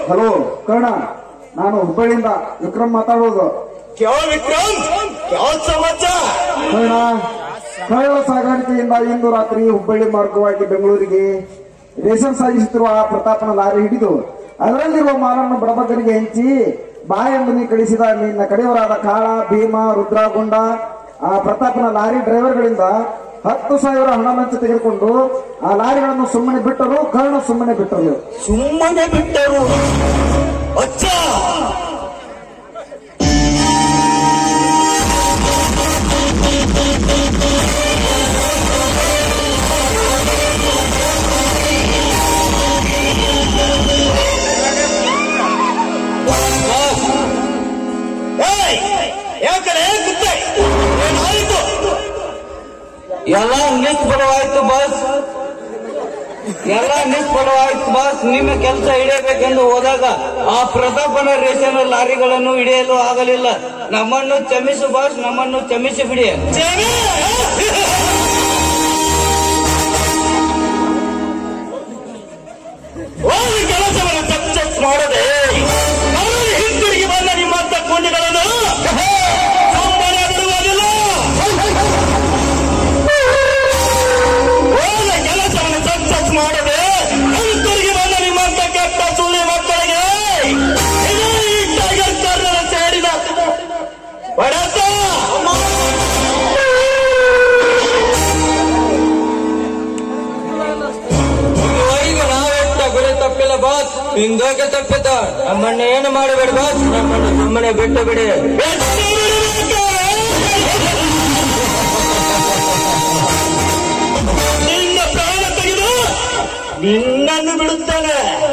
Hello Karna ನಾನು ಹುಬ್ಬಳ್ಳಿಯಿಂದ ವಿಕ್ರಮ್ ಮಾತಾಡೋದು ಕ್ಯಾ ವಿಕ್ರಮ್ ಕ್ಯಾ ಸಮಾಚಾರ ಕರ್ಣ ಕಳ್ಳ ಸಾಗಾಣಿಕೆಯಿಂದ ಇಂದು ರಾತ್ರಿ ಹುಬ್ಬಳ್ಳಿ ಮಾರ್ಗವಾಗಿ ಬೆಂಗಳೂರಿಗೆ ರೇಷನ್ ಸಾಗಿಸುತ್ತಿರುವ ಆ ಪ್ರತಾಪನ ಲಾರಿ ಹಿಡಿದು ಅದರಲ್ಲಿರುವ ಮಾಲನ್ನು ಬಡಬಗ್ಗರಿಗೆ ಹಂಚಿ ಬಾಯೆಂದು ನೀ ಕಳಿಸಿದ ನಿನ್ನ ಕಡೆಯವರಾದ ಕಾಳ ಭೀಮ ರುದ್ರಗುಂಡ ಆ ಪ್ರತಾಪನ ಲಾರಿ ಡ್ರೈವರ್ಗಳಿಂದ ಹತ್ತು ಸಾವಿರ ಹಣ ಲಂಚ ತೆಗೆದುಕೊಂಡು ಆ ಲಾರಿಗಳನ್ನು ಸುಮ್ಮನೆ ಬಿಟ್ಟರು ಕರ್ಣ ಸುಮ್ಮನೆ ಬಿಟ್ಟರು ಸುಮ್ಮನೆ ಬಿಟ್ಟರು ಅಚ್ಚ ಏಯ್! ಯಾಕಡೆ ಕುತ್ತೆ ಏನಾಯಿತು ಎಲ್ಲ ನಿಷ್ಫಲವಾಯ್ತು ಬಾಸ್ ಎಲ್ಲ ನಿಷ್ಫಲವಾಯ್ತು ಬಾಸ್ ನಿಮ್ಮ ಕೆಲಸ ಹಿಡಿಯಬೇಕೆಂದು ಹೋದಾಗ ಆ ಪ್ರತಾಪನ ರೇಷನ್ ಲಾರಿಗಳನ್ನು ಹಿಡಿಯಲು ಆಗಲಿಲ್ಲ ನಮ್ಮನ್ನು ಕ್ಷಮಿಸು ಬಾಸ್ ನಮ್ಮನ್ನು ಕ್ಷಮಿಸಿ ಬಿಡಿ ಜನ! ಹೋಗಿ ಕೆಲಸವನ್ನು ಸಕ್ಸಸ್ ಮಾಡದೆ ಅವರು ಹಿಂತಿರುಗಿ ಬಂದ ನಿಮ್ಮ ತಕ್ಕೊಂಡಿಗಳನ್ನು ಸಂಬಳ ಬಿಡುವುದಿಲ್ಲ ಹೋದ ಕೆಲಸವನ್ನು ಸಕ್ಸಸ್ ಮಾಡದೆ ಹಿಂತಿರುಗಿ ಬಂದ ನಿಮ್ಮಂತ ಕೆಟ್ಟ ಸುಳ್ಳಿ ಮಕ್ಕಳಿಗೆ ಇದೇ ಈ ಟೈಗರ್ ಕರ್ನಲ್ ಸೇರಿದ ಬಡತ ಈಗ ನಾವೆತ್ತ ಗುರಿ ತಪ್ಪಿಲ್ಲ ಬಾಸ್ ಹಿಂಗಾಗಿ ತಪ್ಪಿತ ನಮ್ಮನ್ನ ಏನು ಮಾಡಬೇಡಿ ಬಾಸ್ ನಮ್ಮನ್ನು ಸುಮ್ಮನೆ ಬಿಟ್ಟು ಬಿಡಿ ನಿನ್ನ ಪ್ರಾಣ ತೆಗೆದು ನಿನ್ನನ್ನು ಬಿಡುತ್ತೇನೆ